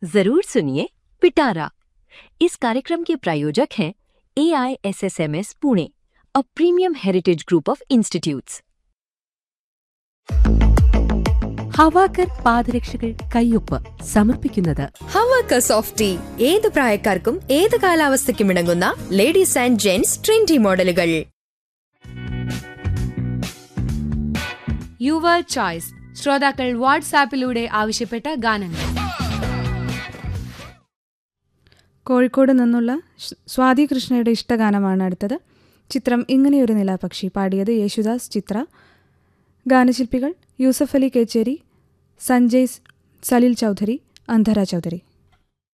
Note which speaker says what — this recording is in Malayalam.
Speaker 1: जरूर सुनिए पिटारा इस कार्यक्रम के प्रायोजक हैं A I S S M S Pune a premium heritage group of institutes
Speaker 2: ഹവാക്കർ പാദരക്ഷകൾ കയ്യൊപ്പ് സമർപ്പിക്കുന്നത്
Speaker 3: ഹവാക്ക സോഫ്റ്റ് ടീ ഏത് പ്രായക്കാർക്കും ഏത് കാലാവസ്ഥയ്ക്കും ഇണങ്ങുന്ന ലേഡീസ് ആൻഡ് ജെന്റ്സ് ട്രെൻഡി മോഡലുകൾ
Speaker 4: യുവർ ചോയ്സ് ശ്രോതാക്കൾ വാട്സാപ്പിലൂടെ ആവശ്യപ്പെട്ട ഗാനങ്ങൾ
Speaker 5: കോഴിക്കോട് നിന്നുള്ള ഷ്- സ്വാതി കൃഷ്ണയുടെ ഇഷ്ടഗാനമാണ് അടുത്തത് ചിത്രം ഇങ്ങനെയൊരു നിലാപക്ഷി പാടിയത് യേശുദാസ് ചിത്ര ഗാനശില്പികൾ യൂസഫ് അലി കേച്ചേരി സഞ്ജയ് സ്- സലിൽ ചൗധരി അന്ധര ചൗധരി